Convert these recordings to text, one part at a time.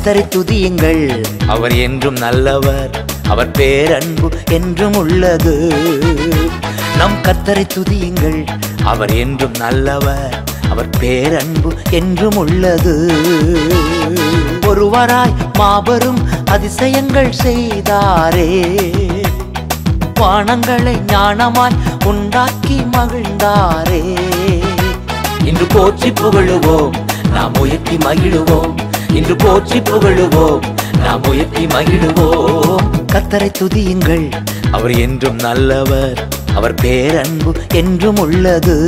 கத்தரை துதியுங்கள் அவர் என்றும் நல்லவர் அவர் பேரன்பு என்றும் உள்ளது நம் கத்தரை துதியுங்கள் அவர் என்றும் நல்லவர் அவர் பேரன்பு என்றும் உள்ளது ஒருவராய் மாபெரும் அதிசயங்கள் செய்தாரே வானங்களை ஞானமாய் உண்டாக்கி மகிழ்ந்தாரே இன்று போற்றி புகழுவோம் நாம் உயர்த்தி மகிழுவோம் இன்று போற்றி புகழுவோம் நாம் உயர்த்தி மகிழுவோம் கத்தரை துதியுங்கள் அவர் என்றும் நல்லவர் அவர் பேரன்பு என்றும் உள்ளது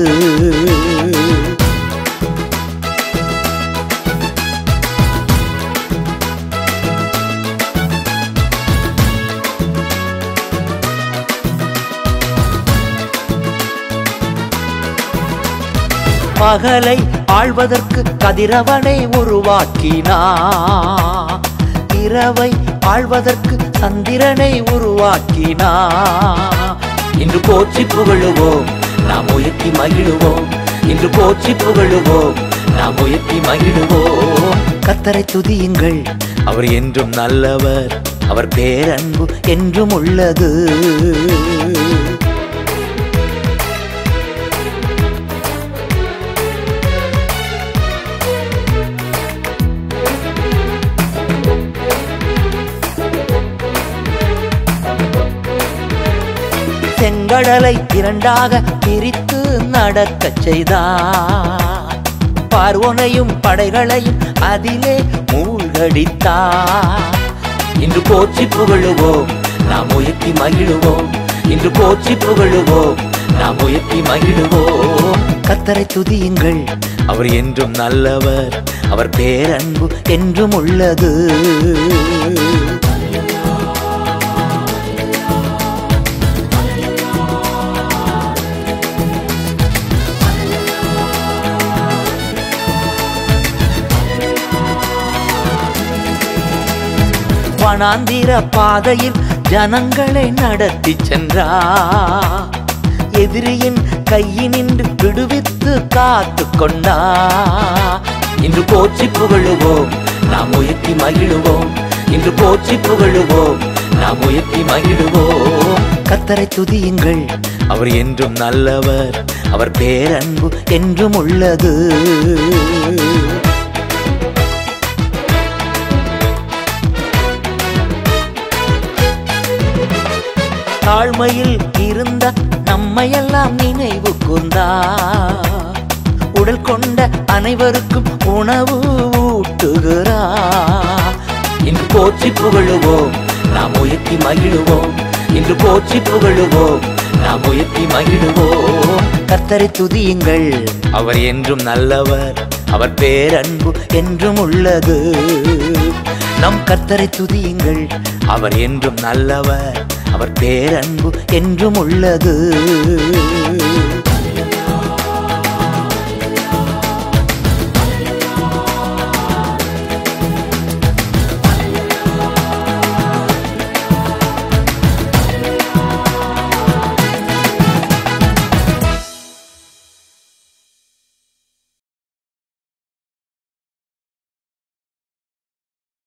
பகலை ஆழ்வதற்கு கதிரவனை உருவாக்கினார் இரவை ஆழ்வதற்கு சந்திரனை உருவாக்கினார் இன்று போற்றி புகழுவோம் நாம் உயர்த்தி மகிழுவோம் இன்று போற்றி புகழுவோம் நாம் உயர்த்தி மகிழுவோம் கத்தரை துதியுங்கள் அவர் என்றும் நல்லவர் அவர் பேரன்பு என்றும் உள்ளது செங்கடலை இரண்டாக பிரித்து நடக்கச் செய்தார் பார்வோனையும் படைகளையும் அதிலே மூழ்கடித்தார் இன்று போற்றி புகழுவோம் நாம் உயர்த்தி மகிழுவோம் இன்று போற்றி புகழுவோம் நாம் உயர்த்தி மகிழுவோம் கத்தரை துதியுங்கள் அவர் என்றும் நல்லவர் அவர் பேரன்பு என்றும் உள்ளது வனாந்திர பாதையில் ஜனங்களை நடத்தி சென்றார் எதிரியின் கையினின்று விடுவித்து காத்து கொண்டா இன்று போற்றி புகழுவோம் நாம் உயர்த்தி மகிழுவோம் இன்று போற்றி புகழுவோம் நாம் உயர்த்தி மகிழுவோம் கத்தரை துதியுங்கள் அவர் என்றும் நல்லவர் அவர் பேரன்பு என்றும் உள்ளது தாழ்மையில் இருந்த நம்மையெல்லாம் நினைவு கூர்ந்தா உடல் கொண்ட அனைவருக்கும் உணவு ஊட்டுகிறா இன்று போற்றி புகழுவோம் நாம் உயர்த்தி மகிழுவோம் இன்று போற்றி புகழுவோம் நாம் உயர்த்தி மகிழுவோம் கத்தரை துதியுங்கள் அவர் என்றும் நல்லவர் அவர் பேரன்பு என்றும் உள்ளது நம் கத்தரை துதியுங்கள் அவர் என்றும் நல்லவர் அவர் பேரன்பு என்றும் உள்ளது